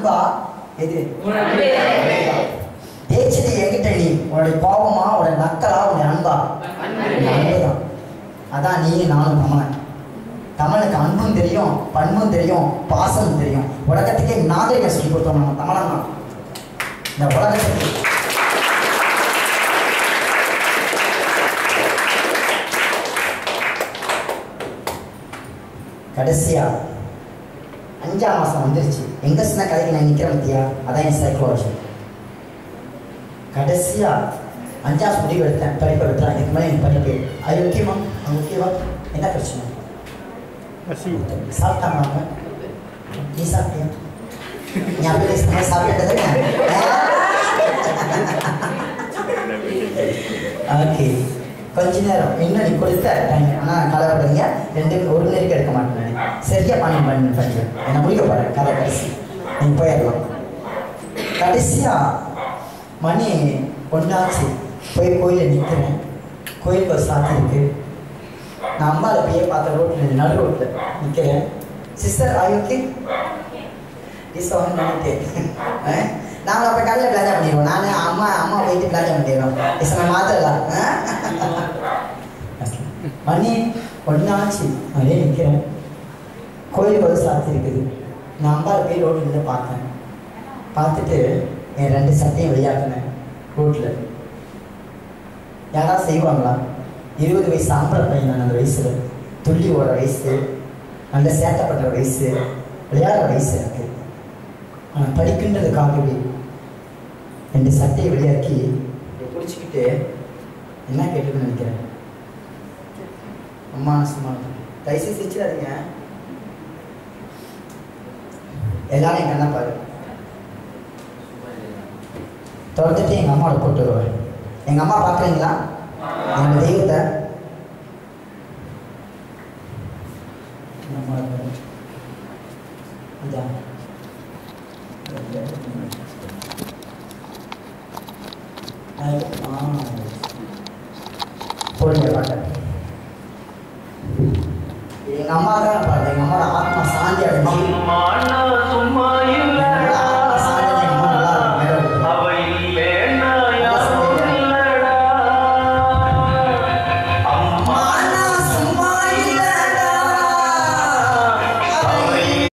அன்பா எது ஜெயிச்சது என்கிட்ட நீ உன்னுடைய கோபமா உன்னுடைய நக்கலா உன்னுடைய அன்பா அன்புதான் அதான் நீ நானும் தமிழன் தமிழுக்கு அன்பும் தெரியும் பண்பும் தெரியும் பாசமும் தெரியும் உலகத்துக்கே நாகரிகம் சொல்லி கொடுத்தோம் நம்ம தமிழன் தான் இந்த உலகத்துக்கு கடைசியா அஞ்சாம் மாசம் வந்துருச்சு எங்க சின்ன கதைக்கு நான் நிக்கிறேன் பத்தியா அதான் என் சைக்காலஜி கடைசியா அஞ்சாம் முடிவு எடுத்தேன் படிப்பை விட்டுறேன் இதுக்கு மேலே எனக்கு படிப்பு அது முக்கியமா அது முக்கியமா என்ன பிரச்சனை சாப்பிட்டாங்க அவங்க நீ சாப்பிட்டியா நீ அப்படி சாப்பிட்டது ஓகே கொஞ்ச நேரம் இன்னும் நீ கொடுத்த டைம் ஆனால் கலவரப்படுங்க ரெண்டு ஒரு நேருக்கு எடுக்க மாட்டேன் நான் சரியா பண்ணி பண்ணி பண்ணிக்கிறேன் என்ன முடிக்க போகிறேன் கதை கடைசி நீ போயிடலாம் கடைசியா மணி ஒன்றாச்சு போய் கோயிலில் நிற்கிறேன் கோயில் பஸ் சாத்திருக்கு நான் அம்மாவை போய் பார்த்த ரோட்டில் நடு ரோட்டில் நிற்கிறேன் சிஸ்டர் ஆயோக்கே இஸ் ஒன் நினைட்டேன் நாங்கள் அப்போ கடையில் பிளாஜா பண்ணிடுவோம் நான் அம்மா அம்மா போயிட்டு பிளாஜா பண்ணிடுவோம் இஸ் நம்ம மாத்திரலாம் மணி ஒன்றாச்சு அப்படியே நிற்கிறேன் கோயில் பஸ் சாத்திருக்குது நான் அம்மாவை போய் ரோட்டில் இருந்து பார்த்தேன் பார்த்துட்டு என் ரெண்டு சட்டையும் வெளியாக்குனேன் ரோட்டில் யாராவது செய்வாங்களா இருபது வயசு ஆம்பளை பையன் நான் அந்த வயசில் துள்ளி ஓடுற வயசு நல்ல சேட்டை பண்ணுற வயசு விளையாடுற வயசு எனக்கு ஆனால் படிக்கின்றதுக்காகவே ரெண்டு சட்டையை வெளியாக்கி இதை பிடிச்சிக்கிட்டு என்ன கேட்டுன்னு நினைக்கிறேன் அம்மா நான் சும்மா இருக்கேன். தயவுசெய்து சிரிச்சிடாதீங்க எல்லாரும் என் கண்ணை பாரு தொடர்ந்துட்டு எங்கள் அம்மாவோட போட்டு வருவேன் எங்கள் அம்மா பார்க்குறீங்களா என்னோட தெய்வத்தை எங்க அம்மாவோட பாரு. இதா. ஆ. போடுங்க பாட்டை